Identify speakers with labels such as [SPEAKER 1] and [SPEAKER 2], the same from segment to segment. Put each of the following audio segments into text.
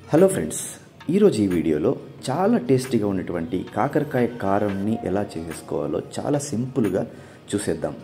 [SPEAKER 1] hello friends ఈరోజు ఈ వీడియోలో చాలా టేస్టీగా ఉన్నటువంటి కాకరకాయ కారంని ఎలా చేసుకోవాలో చాలా సింపుల్గా చూసేద్దాం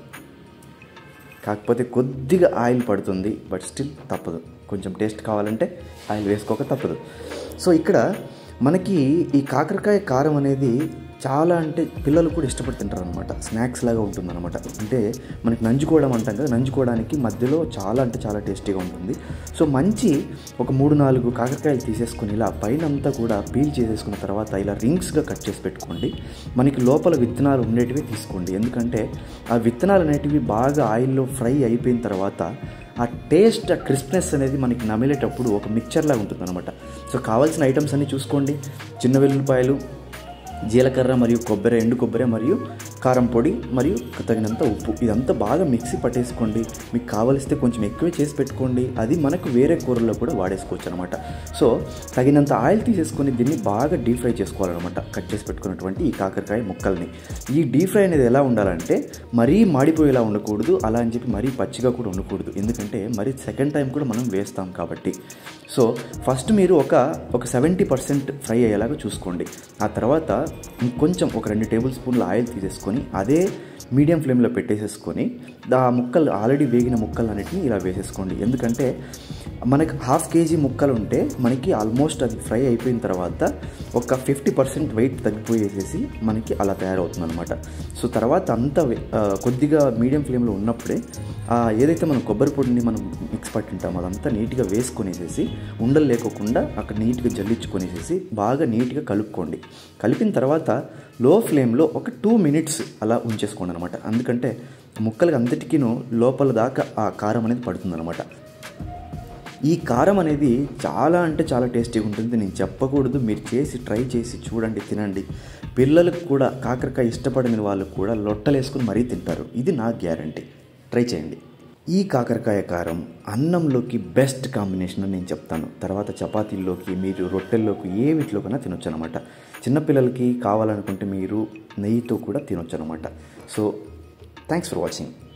[SPEAKER 1] కాకపోతే కొద్దిగా ఆయిల్ పడుతుంది బట్ స్టిల్ తప్పదు కొంచెం టేస్ట్ కావాలంటే ఆయిల్ వేసుకోక తప్పదు సో ఇక్కడ మనకి ఈ కాకరకాయ కారం అనేది చాలా అంటే పిల్లలు కూడా ఇష్టపడి తింటారు అనమాట స్నాక్స్ లాగా ఉంటుంది అనమాట అంటే మనకి నంజుకోవడం అంటాం కదా నంజుకోవడానికి మధ్యలో చాలా అంటే చాలా టేస్టీగా ఉంటుంది సో మంచి ఒక మూడు నాలుగు కాకరకాయలు తీసేసుకుని ఇలా పైన అంతా కూడా పీల్ చేసేసుకున్న తర్వాత ఇలా రింగ్స్గా కట్ చేసి పెట్టుకోండి మనకి లోపల విత్తనాలు ఉండేటివి తీసుకోండి ఎందుకంటే ఆ విత్తనాలు అనేటివి బాగా ఆయిల్లో ఫ్రై అయిపోయిన తర్వాత ఆ టేస్ట్ ఆ క్రిస్ప్నెస్ అనేది మనకి నమిలేటప్పుడు ఒక మిక్చర్లా ఉంటుంది అనమాట సో కావాల్సిన ఐటమ్స్ అన్నీ చూసుకోండి చిన్న వెల్లుల్లిపాయలు జీలకర్ర మరియు కొబ్బరి ఎండు కొబ్బరి మరియు కారం పొడి మరియు తగినంత ఉప్పు ఇదంతా బాగా మిక్సీ పట్టేసుకోండి మీకు కావలిస్తే కొంచెం ఎక్కువే చేసి పెట్టుకోండి అది మనకు వేరే కూరల్లో కూడా వాడేసుకోవచ్చు అనమాట సో తగినంత ఆయిల్ తీసేసుకొని దీన్ని బాగా డీప్ ఫ్రై చేసుకోవాలన్నమాట కట్ చేసి పెట్టుకున్నటువంటి ఈ కాకరకాయ ముక్కల్ని ఈ డీప్ ఫ్రై అనేది ఎలా ఉండాలంటే మరీ మాడిపోయేలా ఉండకూడదు అలా అని చెప్పి మరీ పచ్చిగా కూడా ఉండకూడదు ఎందుకంటే మరీ సెకండ్ టైం కూడా మనం వేస్తాం కాబట్టి సో ఫస్ట్ మీరు ఒక ఒక సెవెంటీ పర్సెంట్ ఫ్రై అయ్యేలాగా చూసుకోండి ఆ తర్వాత ఇంకొంచెం ఒక రెండు టేబుల్ స్పూన్ల ఆయిల్ తీసేసుకొని అదే మీడియం ఫ్లేమ్లో పెట్టేసేసుకొని ఆ ముక్కలు ఆల్రెడీ వేగిన ముక్కలు అన్నిటిని ఇలా వేసేసుకోండి ఎందుకంటే మనకి హాఫ్ కేజీ ముక్కలు ఉంటే మనకి ఆల్మోస్ట్ అది ఫ్రై అయిపోయిన తర్వాత ఒక ఫిఫ్టీ పర్సెంట్ వెయిట్ తగ్గిపోయేసేసి మనకి అలా తయారవుతుంది అనమాట సో తర్వాత అంతా కొద్దిగా మీడియం ఫ్లేమ్లో ఉన్నప్పుడే ఏదైతే మనం కొబ్బరి పొడిని మనం మిక్స్ పట్టింటామో అదంతా నీట్గా వేసుకొనేసేసి ఉండలు లేకోకుండా అక్కడ నీట్గా జల్లించుకొనేసేసి బాగా నీట్గా కలుపుకోండి కలిపిన తర్వాత లో ఫ్లేమ్లో ఒక టూ మినిట్స్ అలా ఉంచేసుకోండి అనమాట ఎందుకంటే ముక్కలకి అంతటికీను లోపల దాకా ఆ కారం అనేది పడుతుందన్నమాట ఈ కారం అనేది చాలా అంటే చాలా టేస్టీగా ఉంటుంది నేను చెప్పకూడదు మీరు చేసి ట్రై చేసి చూడండి తినండి పిల్లలకు కూడా కాకరకాయ ఇష్టపడిన వాళ్ళు కూడా లొట్టలేసుకుని మరీ తింటారు ఇది నా గ్యారంటీ ట్రై చేయండి ఈ కాకరకాయ కారం అన్నంలోకి బెస్ట్ కాంబినేషన్ అని నేను చెప్తాను తర్వాత చపాతీల్లోకి మీరు రొట్టెల్లోకి ఏ వీటిలోకైనా తినొచ్చు అనమాట చిన్నపిల్లలకి కావాలనుకుంటే మీరు నెయ్యితో కూడా తినొచ్చు అనమాట సో థ్యాంక్స్ ఫర్ వాచింగ్